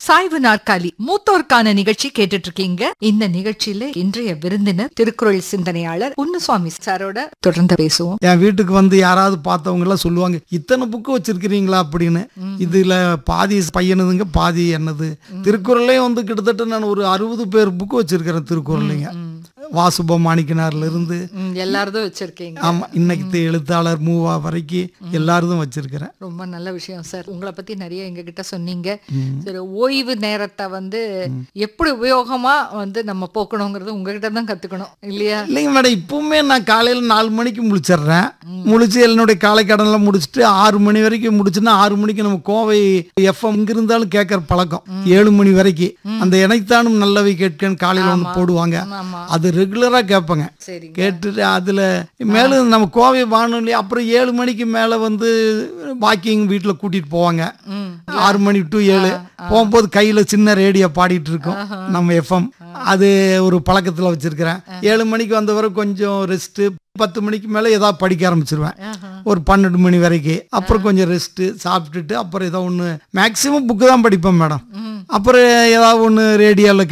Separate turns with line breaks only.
சாய்வு நாற்காலி மூத்தோர்க்கான நிகழ்ச்சி கேட்டுட்டு இருக்கீங்க இந்த நிகழ்ச்சியில இன்றைய விருந்தினர் திருக்குறள் சிந்தனையாளர் பொன்னுசுவாமி சாரோட தொடர்ந்து பேசுவோம்
என் வீட்டுக்கு வந்து யாராவது பார்த்தவங்க எல்லாம் சொல்லுவாங்க இத்தனை புக்கு வச்சிருக்கிறீங்களா அப்படின்னு இதுல பாதி பையனுதுங்க பாதி என்னது திருக்குறளே வந்து கிட்டத்தட்ட நான் ஒரு அறுபது பேர் புக்கு வச்சிருக்கிறேன் திருக்குறளைங்க வாசுப மாணிக்கனார்ல இருந்து
ம், எல்லாரதும் வச்சிருக்கீங்க
ஆமா இன்னைக்கு எழுத்தாளர் மூவா வரைக்கும் எல்லாரதும் வச்சிருக்கிறேன்
ரொம்ப நல்ல விஷயம் சார் உங்களை பத்தி நிறைய எங்க கிட்ட சொன்னீங்க சரி ஓய்வு நேரத்தை வந்து எப்படி உபயோகமா வந்து நம்ம போக்கணுங்கிறது உங்ககிட்ட தான் கத்துக்கணும் இல்லையா
இல்லைங்க மேடம் இப்பவுமே நான் காலையில் நாலு மணிக்கு முழிச்சிடுறேன் முழிச்சு என்னுடைய காலை கடன்லாம் முடிச்சுட்டு ஆறு மணி வரைக்கும் முடிச்சுன்னா ஆறு மணிக்கு நம்ம கோவை எஃப்எம் இங்க இருந்தாலும் கேட்கற பழக்கம் ஏழு மணி வரைக்கும் அந்த இணைத்தானும் நல்லவை கேட்கன்னு காலையில் ஒன்று போடுவாங்க
ஆமா
அது ரெகுலராக கேட்பேங்க
சரிங்க
கேட்டுட்டு அதில் மேலும் நம்ம கோவை வானொலி அப்புறம் ஏழு மணிக்கு மேலே வந்து வாக்கிங் வீட்டில் கூட்டிகிட்டு போவாங்க
ம்
ஆறு மணி டு ஏழு போகும்போது கையில் சின்ன ரேடியோ பாடிட்டு இருக்கோம் நம்ம எஃப்எம் அது ஒரு பழக்கத்தில் வச்சிருக்கிறேன் ஏழு மணிக்கு வந்தவரை கொஞ்சம் ரெஸ்ட்டு பத்து மணிக்கு மேலே ஏதாவது படிக்க ஆரம்பிச்சிருவேன்
ஆஹா.
ஒரு பன்னெண்டு மணி வரைக்கும் அப்புறம் கொஞ்சம் ரெஸ்ட்டு சாப்பிட்டுட்டு அப்புறம் ஏதோ ஒன்று மேக்ஸிமம் புக்கு தான் படிப்பேன் மேடம்
ம்
அப்புறம் ஏதாவது ஒன்று ரேடியோவில்